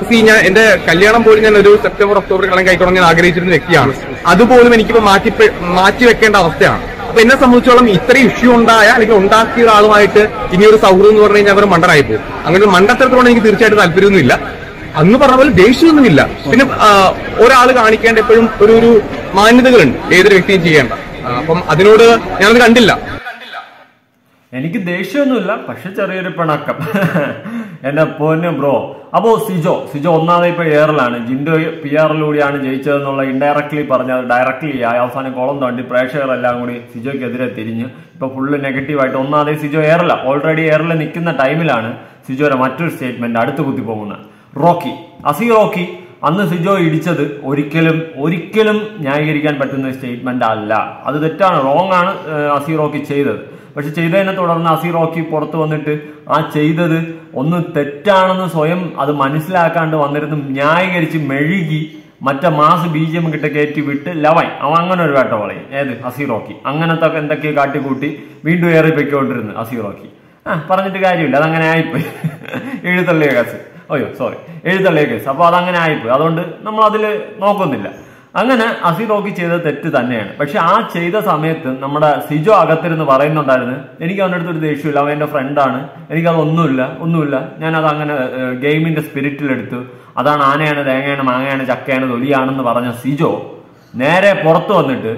C ഞാൻ എന്റെ കല്യാണം പോലും ഞാൻ ഒരു സെപ്റ്റംബർ ഒക്ടോബർ കല്യാണം കഴിക്കണം ഞാൻ ആഗ്രഹിച്ചിരുന്ന വ്യക്തിയാണ് അതുപോലും എനിക്കിപ്പോ മാറ്റി മാറ്റി വെക്കേണ്ട അവസ്ഥയാണ് അപ്പൊ എന്നെ സംബന്ധിച്ചോളം ഇത്രയും ഇഷ്യൂ ഉണ്ടായ അല്ലെങ്കിൽ ഉണ്ടാക്കിയ ഒരാളുമായിട്ട് ഇനി ഒരു സൗഹൃദം എന്ന് പറഞ്ഞു കഴിഞ്ഞാൽ അവർ മണ്ടനായി പോകും അങ്ങനെ ഒരു മണ്ടത്തരത്തോടെ എനിക്ക് തീർച്ചയായിട്ടും താല്പര്യമൊന്നുമില്ല അന്ന് പറഞ്ഞ പോലെ ദേഷ്യമൊന്നുമില്ല പിന്നെ ഒരാൾ കാണിക്കേണ്ട എപ്പോഴും ഒരു ഒരു മാന്യതകളുണ്ട് ഏതൊരു വ്യക്തിയും ചെയ്യേണ്ട ആ, അപ്പം അതിനോട് ഞാനത് കണ്ടില്ല എനിക്ക് ദേഷ്യമൊന്നുമില്ല പക്ഷെ ചെറിയൊരു പിണക്കം എന്റെ പൊന്നു ബ്രോ അപ്പോ സിജോ സിജോ ഒന്നാമത് ഇപ്പൊ എയറിലാണ് ജിൻഡോ പി ആറിലൂടെയാണ് ജയിച്ചതെന്നുള്ള ഇൻഡയറക്ട്ലി പറഞ്ഞത് ഡയറക്ട്ലി ആയി അവസാനം കോളം തോണ്ടി പ്രേക്ഷകരെല്ലാം കൂടി സിജോയ്ക്കെതിരെ തിരിഞ്ഞ് ഇപ്പൊ ഫുള്ള് നെഗറ്റീവായിട്ട് ഒന്നാമത് സിജോ എയറില്ല ഓൾറെഡി എയറിൽ നിൽക്കുന്ന ടൈമിലാണ് സിജോയുടെ മറ്റൊരു സ്റ്റേറ്റ്മെന്റ് അടുത്ത് കുത്തി പോകുന്നത് റോക്കി അസി റോക്കി അന്ന് സിജോ ഇടിച്ചത് ഒരിക്കലും ഒരിക്കലും ന്യായീകരിക്കാൻ പറ്റുന്ന സ്റ്റേറ്റ്മെന്റ് അല്ല അത് തെറ്റാണ് റോങ് ആണ് ഏഹ്, അസി റോക്കി ചെയ്തത് പക്ഷെ ചെയ്തതിനെ തുടർന്ന് അസി റോക്കി പുറത്ത് വന്നിട്ട് ആ ചെയ്തത് ഒന്ന് തെറ്റാണെന്ന് സ്വയം അത് മനസ്സിലാക്കാണ്ട് വന്നിരുന്ന് ന്യായീകരിച്ച് മെഴുകി മറ്റേ മാസ് ബി ജി എം കിட்ட കയറ്റി വിട്ട് ലവൻ അവൻ അങ്ങനെ ഒരു വേട്ട പറയും ഏത് അസി റോക്കി അങ്ങനത്തെ എന്തൊക്കെയോ കാട്ടിക്കൂട്ടി വീണ്ടും ഏറി പൊയ്ക്കൊണ്ടിരുന്നു അസി റോക്കി ആ പറഞ്ഞിട്ട് കാര്യമില്ല അതങ്ങനെ ആയിപ്പോയി എഴുത്തള്ളിയ കേസ് അയ്യോ സോറി എഴുത്തള്ളിയ കേസ് അപ്പൊ അതങ്ങനെ ആയിപ്പോയി അതുകൊണ്ട് നമ്മൾ അതിൽ നോക്കുന്നില്ല അങ്ങനെ അസി റോക്കി ചെയ്ത തെറ്റ് തന്നെയാണ് പക്ഷെ ആ ചെയ്ത സമയത്ത് നമ്മുടെ സിജോ അകത്തിരുന്ന് പറയുന്നുണ്ടായിരുന്നു എനിക്ക് അവൻ്റെ അടുത്തൊരു ദേഷ്യമില്ല അവൻ എൻ്റെ ഫ്രണ്ടാണ് എനിക്കത് ഒന്നുമില്ല ഒന്നുമില്ല ഞാനത് അങ്ങനെ ഗെയിമിന്റെ സ്പിരിറ്റിലെടുത്തു അതാണ് ആനയാണ് തേങ്ങയാണ് മാങ്ങയാണ് ചക്കയാണ് തൊലിയാണെന്ന് പറഞ്ഞ സിജോ നേരെ പുറത്ത് വന്നിട്ട്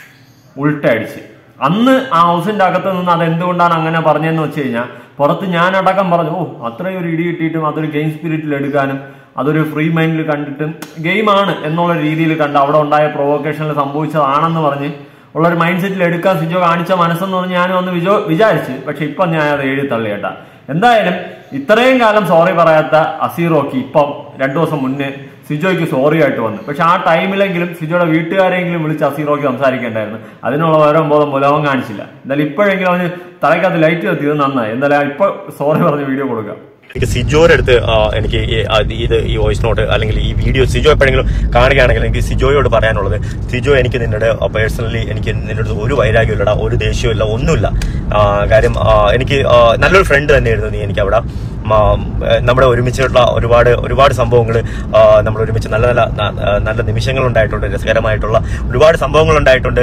ഉൾട്ടടിച്ച് അന്ന് ആ ഹൗസിന്റെ അകത്ത് നിന്ന് അത് എന്തുകൊണ്ടാണ് അങ്ങനെ പറഞ്ഞതെന്ന് വെച്ച് കഴിഞ്ഞാൽ പുറത്ത് ഞാനടക്കം പറഞ്ഞു ഓ അത്രയും ഒരു ഇടി കിട്ടിയിട്ടും അതൊരു ഗെയിം സ്പിരിറ്റിൽ എടുക്കാനും അതൊരു ഫ്രീ മൈൻഡിൽ കണ്ടിട്ടും ഗെയിമാണ് എന്നുള്ള രീതിയിൽ കണ്ട് അവിടെ ഉണ്ടായ പ്രൊവോക്കേഷനിൽ സംഭവിച്ചതാണെന്ന് പറഞ്ഞ് ഉള്ള ഒരു മൈൻഡ് സെറ്റിൽ എടുക്കാൻ സിജോ കാണിച്ച മനസ്സെന്ന് പറഞ്ഞ് ഞാനും ഒന്ന് വിജോ വിചാരിച്ച് പക്ഷെ ഇപ്പൊ ഞാൻ അത് എഴുതി തള്ളിയേട്ടാ എന്തായാലും ഇത്രയും കാലം സോറി പറയാത്ത അസീറോക്കി ഇപ്പം രണ്ടു ദിവസം മുന്നേ സിജോയ്ക്ക് സോറി ആയിട്ട് വന്നു പക്ഷെ ആ ടൈമിലെങ്കിലും സിജോയുടെ വീട്ടുകാരെങ്കിലും വിളിച്ച് അസീറോക്കി സംസാരിക്കേണ്ടായിരുന്നു അതിനുള്ള ഓരോ ബോധം മൂലവും കാണിച്ചില്ല എന്തായാലും ഇപ്പോഴെങ്കിലും അവന് തലക്കകത്ത് ലൈറ്റ് കത്തിയത് നന്നായി എന്തായാലും ഇപ്പൊ സോറി പറഞ്ഞ് വീഡിയോ കൊടുക്കാം എനിക്ക് സിജോയുടെ അടുത്ത് ആ, എനിക്ക് ഈ, ആ, ഇത് ഈ വോയിസ് നോട്ട് അല്ലെങ്കിൽ ഈ വീഡിയോ സിജോ എപ്പോഴെങ്കിലും കാണുകയാണെങ്കിൽ എനിക്ക് സിജോയോട് പറയാനുള്ളത് സിജോ എനിക്ക് നിന്നോട് പേഴ്സണലി എനിക്ക് നിന്നോട് അടുത്ത് ഒരു വൈരാഗ്യമില്ലടാ ഒരു ദേഷ്യമില്ല ഒന്നുമില്ല ആ, കാര്യം ആ, എനിക്ക് ആ, നല്ലൊരു ഫ്രണ്ട് തന്നെയായിരുന്നു നീ എനിക്ക് അവിടെ മ, നമ്മുടെ ഒരുമിച്ചുള്ള ഒരുപാട് ഒരുപാട് സംഭവങ്ങൾ നമ്മൾ ഒരുമിച്ച് നല്ല നല്ല ന- നല്ല നിമിഷങ്ങൾ ഉണ്ടായിട്ടുണ്ട് രസകരമായിട്ടുള്ള ഒരുപാട് സംഭവങ്ങൾ ഉണ്ടായിട്ടുണ്ട്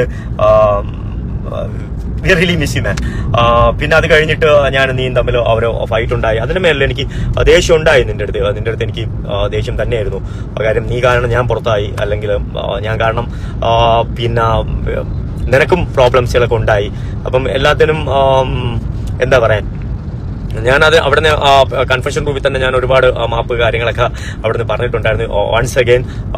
റിയലി മിസ് യു മാൻ പിന്നെ അത് കഴിഞ്ഞിട്ട് ഞാൻ നീയും തമ്മിൽ ഓരോ ഫൈറ്റ് ഉണ്ടായി അതിന് മേലെ എനിക്ക് ദേഷ്യം ഉണ്ടായി നിന്റെ അടുത്ത് നിന്റെ അടുത്ത് എനിക്ക് ആ, ദേഷ്യം തന്നെയായിരുന്നു കാര്യം നീ കാരണം ഞാൻ പുറത്തായി അല്ലെങ്കിൽ ആ, ഞാൻ കാരണം ആ, പിന്നെ ഉം, നിനക്കും പ്രോബ്ലംസുകളൊക്കെ ഉണ്ടായി അപ്പം എല്ലാത്തിനും ആം, എന്താ പറയാൻ ഞാനത് അവിടുന്ന് കൺഫെഷൻ റൂമിൽ തന്നെ ഞാൻ ഒരുപാട് ആ, മാപ്പ് കാര്യങ്ങളൊക്കെ അവിടുന്ന് പറഞ്ഞിട്ടുണ്ടായിരുന്നു once again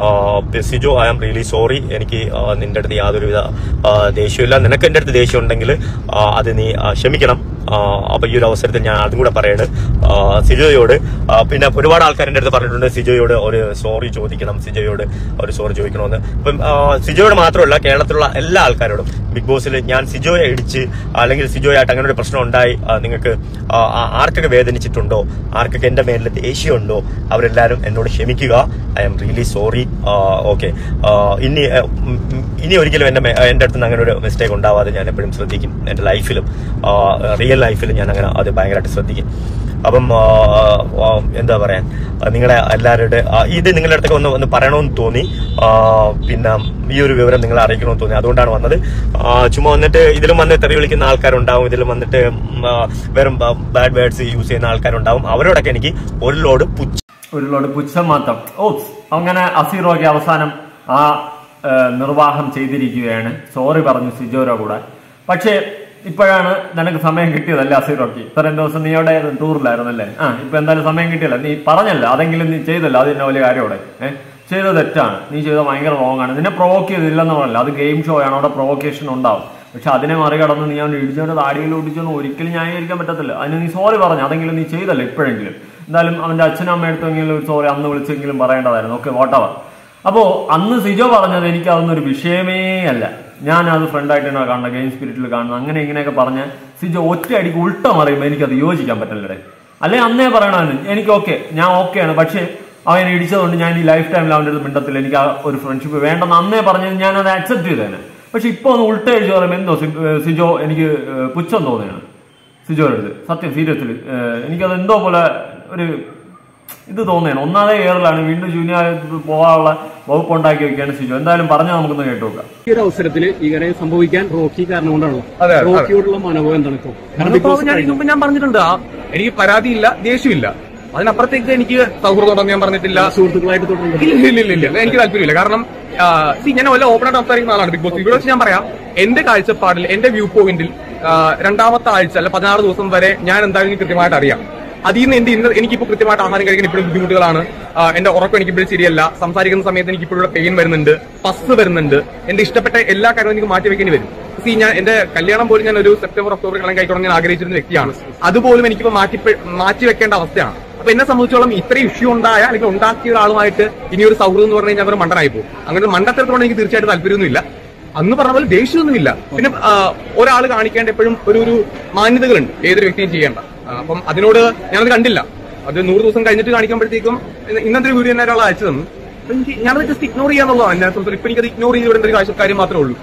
Sijo I am really sorry എനിക്ക് ആ, നിന്റെ അടുത്ത് യാതൊരുവിധ ആ, ദേഷ്യമില്ല നിനക്ക് എൻ്റെ അടുത്ത് ദേഷ്യം ഉണ്ടെങ്കിൽ ആ, അത് നീ ആ, ക്ഷമിക്കണം ആ, അപ്പൊ ഈ ഒരു അവസരത്തിൽ ഞാൻ അതും കൂടെ പറയാണ് ആ, സിജോയോട് ആ, പിന്നെ ഒരുപാട് ആൾക്കാർ എൻ്റെ അടുത്ത് പറഞ്ഞിട്ടുണ്ട് സിജോയോട് ഒരു സോറി ചോദിക്കണം സിജോയോട് ഒരു സോറി ചോദിക്കണമെന്ന് ഇപ്പം ആ, സിജോയോട് മാത്രമല്ല കേരളത്തിലുള്ള എല്ലാ ആൾക്കാരോടും ബിഗ് ബോസിൽ ഞാൻ സിജോയെ ഇടിച്ച് അല്ലെങ്കിൽ സിജോയായിട്ട് അങ്ങനെ ഒരു പ്രശ്നം ഉണ്ടായി ആ, നിങ്ങൾക്ക് ആ, ആ, ആർക്കൊക്കെ വേദനിച്ചിട്ടുണ്ടോ ആർക്കൊക്കെ എന്റെ മേലിൽ ദേഷ്യമുണ്ടോ അവരെല്ലാവരും എന്നോട് ക്ഷമിക്കുക I am really sorry okay ഇനി ആ, ഉം, ഉം, ഇനി ഒരിക്കലും എന്റെ മേ- എന്റെ അടുത്ത് നിന്ന് അങ്ങനെ ഒരു മിസ്റ്റേക്ക് ഉണ്ടാവാതെ ഞാൻ എപ്പോഴും ശ്രദ്ധിക്കും എന്റെ ലൈഫിലും റിയൽ ലൈഫിലും ഞാൻ അങ്ങനെ അത് ഭയങ്കരമായിട്ട് ശ്രദ്ധിക്കും അപ്പം ആ, ആ, എന്താ പറയാൻ നിങ്ങളെ എല്ലാവരുടെ ആ, ഇത് നിങ്ങളുടെ അടുത്തൊക്കെ ഒന്ന് ഒന്ന് പറയണമെന്ന് തോന്നി ആ, പിന്നെ ഈ ഒരു വിവരം നിങ്ങളെ അറിയിക്കണമെന്ന് തോന്നി അതുകൊണ്ടാണ് വന്നത് ആ, ചുമ്മാ വന്നിട്ട് ഇതിലും വന്ന് തെറി വിളിക്കുന്ന ആൾക്കാരുണ്ടാവും ഇതിലും വന്നിട്ട് ഉം, ആ, വെറും ബാഡ് വേർഡ്സ് യൂസ് ചെയ്യുന്ന ആൾക്കാരുണ്ടാവും അവരോടൊക്കെ എനിക്ക് ഒരു ലോഡ് പുച്ഛ ഒരു ലോഡ് പുച്ഛം മാത്രം ഓപ്സ് അങ്ങനെ അസീറോക്ക് അവസാനം ആ ഏ, നിർവാഹം ചെയ്തിരിക്കുകയാണ് സോറി പറഞ്ഞു സിജോരോ കൂടെ പക്ഷേ ഇപ്പോഴാണ് നിനക്ക് സമയം കിട്ടിയതല്ലേ അസീറോക്ക് ഇത്രയും ദിവസം നീ അവിടെ ടൂറിലായിരുന്നല്ലേ ആ ഇപ്പൊ എന്തായാലും സമയം കിട്ടിയല്ല നീ പറഞ്ഞല്ലോ അതെങ്കിലും നീ ചെയ്തല്ലോ അത് തന്നെ വലിയ കാര്യമോടെ ഏഹ് ചെയ്തത് തെറ്റാണ് നീ ചെയ്തത് ഭയങ്കര റോങ് ആണ് നിന്നെ പ്രൊവോക്ക് ചെയ്തില്ലെന്ന് പറഞ്ഞില്ല അത് ഗെയിം ഷോ ആണ് അവിടെ പ്രൊവോക്കേഷൻ ഉണ്ടാവും പക്ഷെ അതിനെ മറികടന്ന് നീ അവൻ ഇടിച്ചോണ്ട് താടിയിൽ ഒടിച്ചൊന്നും ഒരിക്കലും ന്യായീകരിക്കാൻ പറ്റത്തില്ല അതിന് നീ സോറി പറഞ്ഞു അതെങ്കിലും നീ ചെയ്തല്ലോ ഇപ്പോഴെങ്കിലും എന്തായാലും അവന്റെ അച്ഛനും അമ്മ എടുത്തെങ്കിലും ഒരു സോറി അന്ന് വിളിച്ചെങ്കിലും പറയേണ്ടതായിരുന്നു ഓക്കെ വോട്ടവർ അപ്പോ അന്ന് സിജോ പറഞ്ഞത് എനിക്ക് അതൊന്നും ഒരു വിഷയമേ അല്ല ഞാൻ അത് ഫ്രണ്ടായിട്ട് തന്നെ കാണുന്നത് ഗെയിം സ്പിരിറ്റിൽ കാണുന്നത് അങ്ങനെ ഇങ്ങനെയൊക്കെ പറഞ്ഞ് സിജോ ഒറ്റ അടിക്ക് ഉൾട്ട മറിയുമ്പോൾ എനിക്കത് യോജിക്കാൻ പറ്റില്ലടേ അല്ലെ അന്നേ പറയണമെന്ന് എനിക്ക് ഓക്കെ ഞാൻ ഓക്കെയാണ് പക്ഷേ അവൻ ഇടിച്ചതുകൊണ്ട് ഞാൻ ഈ ലൈഫ് ടൈമിൽ അവൻ്റെ അടുത്ത് മിണ്ടത്തില്ല എനിക്ക് ആ ഒരു ഫ്രണ്ട്ഷിപ്പ് വേണ്ടെന്ന് അന്നേ പറഞ്ഞത് ഞാൻ അത് അക്സെപ്റ്റ് ചെയ്തേനെ പക്ഷെ ഇപ്പൊ ഒന്ന് ഉൾട്ട അടിച്ച് പറയുമ്പോൾ എന്തോ സി- ഏഹ് സിജോ എനിക്ക് ഏഹ് പുച്ഛം തോന്നുകയാണ് സിജോയുടെ അടുത്ത് സത്യം സീരിയസ്ലി എനിക്കത് എന്തോ പോലെ ഒരു ഇത് തോന്നുകയാണ് ഒന്നാമതേ എയറിലാണ് വീണ്ടും ജൂനിയർ പോകാനുള്ള വകുപ്പ് ഉണ്ടാക്കി വെക്കുകയാണ് സിജു എന്തായാലും പറഞ്ഞാൽ നമുക്കൊന്ന് കേട്ടു നോക്കാം ഈ ഒരു അവസരത്തിൽ ഇങ്ങനെ സംഭവിക്കാൻ റോക്കി കാരണം കൊണ്ടാണല്ലോ അതെ, അതെ. റോക്കിയോടുള്ള മനോഭാവം എന്താണ് ഇപ്പോൾ കാരണം ബിഗ് അതിപ്പോ ബോസ് ഞാൻ ഇതിനു മുമ്പ് ഞാൻ പറഞ്ഞിട്ടുണ്ട് ആ, എനിക്ക് പരാതിയില്ല ദേഷ്യമില്ല അതിനപ്പുറത്തേക്ക് എനിക്ക് സൗഹൃദം ഞാൻ പറഞ്ഞിട്ടില്ല സുഹൃത്തുക്കളായിട്ട് തുടരുന്നത് ഇല്ല ഇല്ല ഇല്ല ഇല്ല എനിക്ക് താല്പര്യമില്ല കാരണം സി ഞാൻ വല്ല ഓപ്പൺ ആയിട്ട് സംസാരിക്കുന്ന ആളാണ് ബിഗ് ബോസ് ഇവിടെ വെച്ച് ഞാൻ പറയാം എന്റെ കാഴ്ചപ്പാടിൽ എന്റെ വ്യൂ പോയിന്റിൽ രണ്ടാമത്തെ ആഴ്ച അല്ല പതിനാറ് ദിവസം വരെ ഞാൻ എന്തായാലും എനിക്ക് കൃത്യമായിട്ട് അറിയാം അതിൽ നിന്ന് എന്റെ ഇന്ന് എനിക്കിപ്പോ കൃത്യമായിട്ട് ആഹാരം കഴിക്കാൻ ഇപ്പോഴും ബുദ്ധിമുട്ടുകളാണ് ആ, എന്റെ ഉറക്കം എനിക്ക് ഇപ്പോഴും ശരിയല്ല സംസാരിക്കുന്ന സമയത്ത് എനിക്ക് ഇപ്പോഴും പെയിൻ വരുന്നുണ്ട് പസ് വരുന്നുണ്ട് എന്റെ ഇഷ്ടപ്പെട്ട എല്ലാ കാര്യങ്ങളും എനിക്ക് മാറ്റി വെക്കേണ്ടി വരും സി ഞാൻ എന്റെ കല്യാണം പോലും ഞാൻ ഒരു സെപ്റ്റംബർ ഒക്ടോബർ കല്യാണം കഴിക്കണം ഞാൻ ആഗ്രഹിച്ചിരുന്ന വ്യക്തിയാണ് അതുപോലും എനിക്കിപ്പോ മാറ്റി മാറ്റി വെക്കേണ്ട അവസ്ഥയാണ് അപ്പൊ എന്നെ സംബന്ധിച്ചോളം ഇത്രയും ഇഷ്യൂ ഉണ്ടായ അല്ലെങ്കിൽ ഉണ്ടാക്കിയ ഒരാളുമായിട്ട് ഇനി ഒരു സൗഹൃദം എന്ന് പറഞ്ഞു കഴിഞ്ഞാൽ അവർ മണ്ടനായി പോകും അങ്ങനെ ഒരു മണ്ടത്തരത്തോടെ എനിക്ക് തീർച്ചയായിട്ടും താല്പര്യമൊന്നുമില്ല അന്ന് പറഞ്ഞ പോലെ ദേഷ്യമൊന്നുമില്ല പിന്നെ ഒരാൾ കാണിക്കേണ്ട എപ്പോഴും ഒരു ഒരു മാന്യതകളുണ്ട് ഏതൊരു വ്യക്തിയും ചെയ്യേണ്ട ആ, അപ്പം അതിനോട് ഞാനത് കണ്ടില്ല അത് നൂറ് ദിവസം കഴിഞ്ഞിട്ട് കാണിക്കുമ്പോഴത്തേക്കും ഇന്ന- ഇന്നത്തെ ഒരു വീഡിയോ തന്നെ ഒരാൾ അയച്ചു തന്നു അപ്പൊ എനിക്ക് ഞാനത് ജസ്റ്റ് ഇഗ്നോർ ചെയ്യാന്നുള്ളതാണ് എന്നെ സംബന്ധിച്ച് ഇപ്പൊ എനിക്കത് ഇഗ്നോർ ചെയ്ത് വിടേണ്ട ഒരു കാര്യം- കാര്യം മാത്രമേ ഉള്ളൂ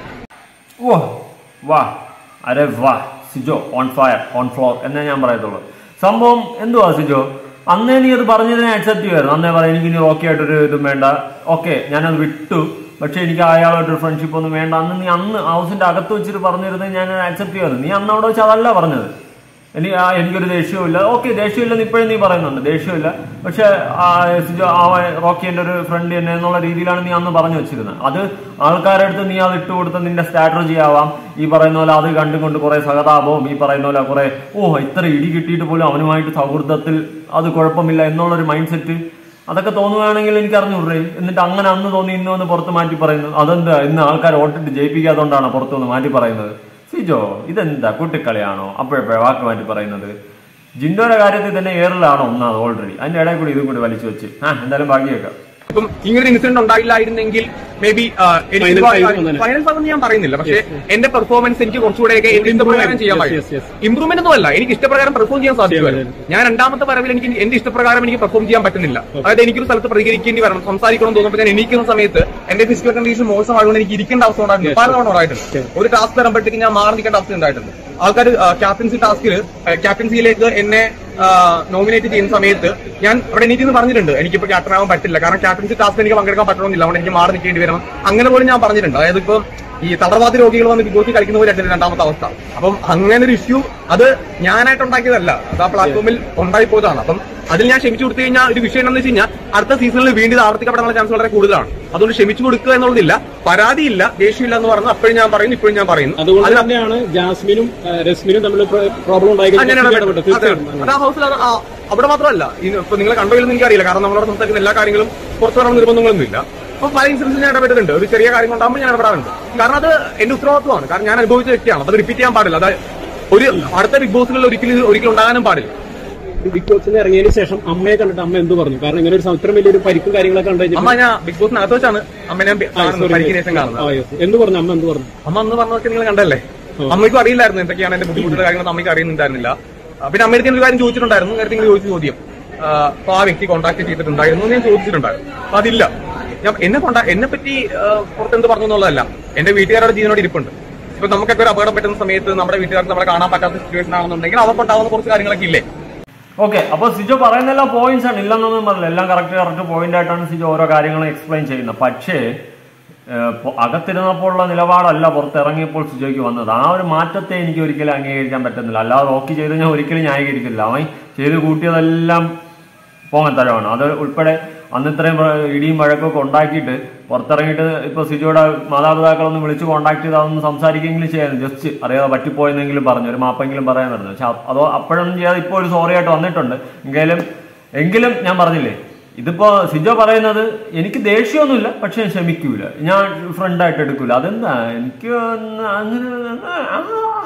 ഓ വാ അരെ വാ Sijo on fire on floor എന്നേ ഞാൻ പറയത്തുള്ളൂ സംഭവം എന്തുവാ സിജോ അന്നേ നീ അത് പറഞ്ഞതിനെ അക്സെപ്റ്റ് ചെയ്യുമായിരുന്നു അന്നേ പറയാം എനിക്ക് ഇനി ഓക്കെ ആയിട്ടൊരു ഇതും വേണ്ട ഓക്കെ ഞാനത് വിട്ടു പക്ഷെ എനിക്ക് അയാളായിട്ടൊരു ഫ്രണ്ട്ഷിപ്പ് ഒന്നും വേണ്ട അന്ന് നീ അന്ന് ഹൗസിന്റെ അകത്ത് വെച്ചിട്ട് പറഞ്ഞിരുന്നത് ഞാൻ അക്സെപ്റ്റ് ചെയ്യുമായിരുന്നു നീ അന്ന് അവിടെ വെച്ച് അതല്ല പറഞ്ഞത് എനിക്ക് ആ എനിക്കൊരു ദേഷ്യമില്ല ഓക്കെ ദേഷ്യമില്ലെന്ന് ഇപ്പോഴും നീ പറയുന്നുണ്ട് ദേഷ്യമില്ല പക്ഷെ ആ സിജോ ആ റോക്കി എൻ്റെ ഒരു ഫ്രണ്ട് തന്നെ എന്നുള്ള രീതിയിലാണ് നീ അന്ന് പറഞ്ഞു വെച്ചിരുന്നത് അത് ആൾക്കാരുടെ അടുത്ത് നീ അത് ഇട്ട് കൊടുത്ത നിന്റെ സ്ട്രാറ്റജി ആവാം ഈ പറയുന്ന പോലെ അത് കണ്ടുകൊണ്ട് കുറെ സഹതാപവും ഈ പറയുന്ന പോലെ കുറെ ഓ ഇത്ര ഇടി കിട്ടിയിട്ട് പോലും അവനുമായിട്ട് സൗഹൃദത്തിൽ അത് കുഴപ്പമില്ല എന്നുള്ളൊരു മൈൻഡ് സെറ്റ് അതൊക്കെ തോന്നുകയാണെങ്കിൽ എനിക്ക് അറിഞ്ഞൂടേ എന്നിട്ട് അങ്ങനെ അന്ന് തോന്നി ഇന്ന് വന്ന് പുറത്ത് മാറ്റി പറയുന്നു അതെന്താ ഇന്ന് ആൾക്കാർ വോട്ടിട്ട് ജയിപ്പിക്കാത്തതുകൊണ്ടാണ് പുറത്ത് വന്ന് മാറ്റി പറയുന്നത് സിജോ ഇതെന്താ കുട്ടിക്കളിയാണോ അപ്പോഴപ്പോഴേ വാക്ക് മാറ്റി പറയുന്നത് ജിൻഡോയുടെ കാര്യത്തിൽ തന്നെ ഏറിലാണോ ഒന്നാമത് ഓൾറെഡി അതിന്റെ ഇടയിൽ കൂടി ഇതും കൂടി വലിച്ചു വെച്ച് ആ എന്തായാലും ബാക്കിയേക്കാം ഇപ്പം ഇങ്ങനൊരു ഇൻസിഡന്റ് ഉണ്ടായില്ലായിരുന്നെങ്കിൽ മേ ബി Final five വന്നേനെ. ഫൈനൽ ഫൈവ് ഞാൻ പറയുന്നില്ല പക്ഷേ എന്റെ പെർഫോമൻസ് എനിക്ക് കുറച്ചുകൂടെയൊക്കെ എന്റെ ഇഷ്ടപ്രകാരം ചെയ്യാൻ Yes, പറ്റും yes, yes. ഇംപ്രൂവ്മെന്റ് ഒന്നും അല്ല എനിക്ക് ഇഷ്ടപ്രകാരം പെർഫോം ചെയ്യാൻ സാധിക്കുമല്ലോ ചെയ്യാൻ ഞാൻ രണ്ടാമത്തെ വരവിൽ എനിക്ക് എന്റെ ഇഷ്ടപ്രകാരം എനിക്ക് പെർഫോം ചെയ്യാൻ പറ്റുന്നില്ല അതായത് എനിക്കൊരു സ്ഥലത്ത് പ്രതികരിക്കേണ്ടി വരണം സംസാരിക്കണം തോന്നുമ്പോൾ ഞാൻ എണീക്കുന്ന സമയത്ത് എന്റെ ഫിസിക്കൽ കണ്ടീഷൻ മോശമായതുകൊണ്ട് എനിക്ക് ഇരിക്കേണ്ട അവസ്ഥ ഉണ്ടായിട്ടുണ്ട് പല തവണ ഉണ്ടായിട്ടുണ്ട് ഒരു ടാസ്ക് തരുമ്പോഴത്തേക്ക് ഞാൻ മാറി നിൽക്കേണ്ട അവസ്ഥ ഉണ്ടായിട്ടുണ്ട് ആൾക്കാർ ക്യാപ്റ്റൻസി ടാസ്കിൽ ക്യാപ്റ്റൻസിയിലേക്ക് എന്നെ നോമിനേറ്റ് ചെയ്യുന്ന സമയത്ത് ഞാൻ അവിടെ എണീറ്റ് പറഞ്ഞിട്ടുണ്ട് എനിക്കിപ്പോ ക്യാപ്റ്റൻ ആവാൻ പറ്റില്ല കാരണം ക്യാപ്റ്റൻസി ടാസ്ക് എനിക്ക് പങ്കെടുക്കാൻ പറ്റണമെന്നില്ല അതുകൊണ്ട് എനിക്ക് മാറി നിൽക്കേണ്ടി വരണം അങ്ങനെ പോലും ഞാൻ പറഞ്ഞിട്ടുണ്ട് അതായത് ഇപ്പൊ ഈ തളർവാദി രോഗികൾ വന്ന് ബിഗ് ബോസിൽ കളിക്കുന്ന പോലെ രണ്ടാമത്തെ അവസ്ഥ അപ്പം അങ്ങനെ ഒരു ഇഷ്യൂ അത് ഞാനായിട്ട് ഉണ്ടാക്കിയതല്ല അത് ആ പ്ലാറ്റ്ഫോമിൽ ഉണ്ടായി പോയതാണ് അപ്പം അതിൽ ഞാൻ ക്ഷമിച്ചു കൊടുത്തു കഴിഞ്ഞാൽ ഒരു വിഷയം എന്താണെന്ന് വെച്ച് കഴിഞ്ഞാൽ അടുത്ത സീസണിൽ വീണ്ടും ഇത് ആവർത്തിക്കപ്പെടാനുള്ള ചാൻസ് വളരെ കൂടുതലാണ് അതുകൊണ്ട് ക്ഷമിച്ചു കൊടുക്കുക എന്നുള്ളതില്ല പരാതിയില്ല ദേഷ്യമില്ല എന്ന് പറഞ്ഞ് അപ്പോഴും ഞാൻ പറയുന്നു ഇപ്പോഴും ഞാൻ പറയുന്നു അതുകൊണ്ട് അതിൽ തന്നെയാണ് ജാസ്മിനും ആ, രശ്മിനും തമ്മിൽ പ്രോബ്ലം ഉണ്ടായി ആ, ഞാൻ ഇടപെട്ടു. അതെ. അത് ആ ഹൗസിൽ അത് ആ- അവിടെ മാത്രമല്ല ഇന്ന് ഇപ്പൊ നിങ്ങൾ കണ്ടോ ഇല്ലെന്ന് എനിക്കറിയില്ല കാരണം നമ്മളോട് സംസാരിക്കുന്ന എല്ലാ കാര്യങ്ങളും പുറത്തു വരണം നിർബന്ധങ്ങളൊന്നും ഇല്ല അപ്പൊ പല ഇൻസിഡൻസിൽ ഞാൻ ഇടപെട്ടിട്ടുണ്ട് ഒരു ചെറിയ കാര്യം ഉണ്ടാകുമ്പോൾ ഞാൻ ഇടപെടാറുണ്ട് കാരണം അത് എന്റെ ഉത്തരവാദിത്വമാണ് കാരണം ഞാൻ അനുഭവിച്ച വ്യക്തിയാണ് അപ്പൊ അത് റിപ്പീറ്റ് ചെയ്യാൻ പാടില്ല അതായത് ഒരു അടുത്ത ബിഗ് ബോസുകളിൽ ഒരിക്കലും ഒരിക്കലും ഉണ്ടാകാനും പാടില്ല ബിഗ് ബോസിന് ഇറങ്ങിയതിന് ശേഷം അമ്മയെ കണ്ടിട്ട് അമ്മ എന്ത് പറഞ്ഞു കാരണം ഇങ്ങനെ ഒരു ഇത്രയും വലിയൊരു പരിക്കും കാര്യങ്ങളൊക്കെ കണ്ടു കഴിഞ്ഞിട്ട് അമ്മ ഞാൻ ബിഗ് ബോസിനകത്ത് വെച്ചാണ് അമ്മ ഞാൻ ആ, കാണുന്നത് sorry. പരിക്കിന് ശേഷം കാണുന്നത് ആ, yes. എന്ത് പറഞ്ഞു അമ്മ എന്ത് പറഞ്ഞു അമ്മ അന്ന് പറഞ്ഞതൊക്കെ നിങ്ങൾ കണ്ടല്ലേ അമ്മയ്ക്കും അറിയില്ലായിരുന്നു എന്തൊക്കെയാണ് എന്റെ ബുദ്ധിമുട്ടുള്ള കാര്യങ്ങളൊന്നും അമ്മയ്ക്ക് അറിയുന്നുണ്ടായിരുന്നില്ല ആ, പിന്നെ അമ്മയുടെ ഒരു കാര്യം ചോദിച്ചിട്ടുണ്ടായിരുന്നു നേരത്തെ നിങ്ങൾ ചോദിച്ച ചോദ്യം ആ, അപ്പൊ ആ വ്യക്തി കോൺടാക്ട് ചെയ്തിട്ടുണ്ടായിരുന്നു എന്ന് ഞാൻ ചോദിച്ചിട്ടുണ്ടായിരുന്നു അപ്പൊ അതില്ല ഞാൻ എന്നെ കൊണ്ടാ എന്നെ പറ്റി ആ, പുറത്തെന്ത് പറഞ്ഞു എന്നുള്ളതല്ല എന്റെ വീട്ടുകാരുടെ ജീവനോട് ഇരിപ്പുണ്ട് ഇപ്പൊ നമുക്കൊക്കെ ഒരു അപകടം പറ്റുന്ന സമയത്ത് നമ്മുടെ വീട്ടുകാർക്ക് നമ്മളെ കാണാൻ പറ്റാത്ത സിറ്റുവേഷൻ ആണെന്നുണ്ടെങ്കിൽ അവർക്കുണ്ടാവുന്ന കുറച്ച് കാര്യങ്ങളൊക്കെ ഇല്ലേ ഓക്കെ അപ്പൊ സിജോ പറയുന്ന എല്ലാ പോയിന്റ്സ് ആണ് ഇല്ലെന്നൊന്നും പറഞ്ഞില്ല എല്ലാം കറക്റ്റ് കറക്റ്റ് പോയിന്റ് ആയിട്ടാണ് സിജോ ഓരോ കാര്യങ്ങളും എക്സ്പ്ലെയിൻ ചെയ്യുന്നത് പക്ഷേ ഏഹ്, പൊ- അകത്തിരുന്നപ്പോഴുള്ള നിലപാടല്ല പുറത്തിറങ്ങിയപ്പോൾ സിജോയ്ക്ക് വന്നത് ആ ഒരു മാറ്റത്തെ എനിക്ക് ഒരിക്കലും അംഗീകരിക്കാൻ പറ്റുന്നില്ല അല്ലാതെ റോക്കി ചെയ്ത് ഞാൻ ഒരിക്കലും ന്യായീകരിക്കില്ല അവൻ ചെയ്ത് കൂട്ടിയതെല്ലാം പോകാൻ തരമാണ് അത് ഉൾപ്പെടെ അന്ന് ഇത്രയും പ്ര- ഇടിയും വഴക്കൊക്കെ ഉണ്ടാക്കിയിട്ട് പുറത്തിറങ്ങിയിട്ട് ഇപ്പൊ സിജോയുടെ മാതാപിതാക്കളൊന്ന് വിളിച്ച് കോൺടാക്ട് ചെയ്ത് അതൊന്ന് സംസാരിക്കെങ്കിലും ചെയ്യാൻ ജസ്റ്റ് അറിയാതെ പറ്റിപ്പോയെന്നെങ്കിലും പറഞ്ഞു ഒരു മാപ്പെങ്കിലും പറയാൻ പറഞ്ഞു പക്ഷെ അ- അതോ അപ്പോഴൊന്നും ചെയ്യാതെ ഇപ്പോൾ ഒരു സോറി ആയിട്ട് വന്നിട്ടുണ്ട് എങ്കിലും എങ്കിലും ഞാൻ പറഞ്ഞില്ലേ ഇതിപ്പോ സിജോ പറയുന്നത് എനിക്ക് ദേഷ്യമൊന്നുമില്ല പക്ഷെ ഞാൻ ക്ഷമിക്കൂല ഞാൻ ഫ്രണ്ടായിട്ട് എടുക്കൂല അതെന്താ എനിക്ക് ഒന്ന് അങ്ങനെ ആ,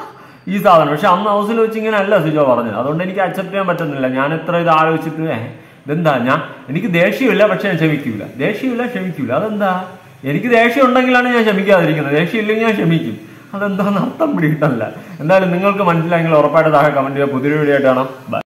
ഈ സാധനം പക്ഷെ അന്ന് ഹൗസിൽ വെച്ച് ഇങ്ങനെ അല്ല സിജോ പറഞ്ഞത് അതുകൊണ്ട് എനിക്ക് അക്സെപ്റ്റ് ചെയ്യാൻ പറ്റുന്നില്ല ഞാൻ എത്ര ഇത് ആലോചിച്ചിട്ട് ഏ, ഇതെന്താ ഞാൻ എനിക്ക് ദേഷ്യമില്ല പക്ഷെ ഞാൻ ക്ഷമിക്കൂല ദേഷ്യമില്ല ക്ഷമിക്കൂല അതെന്താ എനിക്ക് ദേഷ്യം ഉണ്ടെങ്കിലാണ് ഞാൻ ക്ഷമിക്കാതിരിക്കുന്നത് ദേഷ്യം ഇല്ലെങ്കിൽ ഞാൻ ക്ഷമിക്കും അതെന്താന്ന് അർത്ഥം പിടികിട്ടല്ല എന്തായാലും നിങ്ങൾക്ക് മനസ്സിലായെങ്കിൽ ഉറപ്പായിട്ട് താഴെ കമന്റ് ചെയ്യുക പുതിയ വീഡിയോ ആയിട്ട് കാണാം ബൈ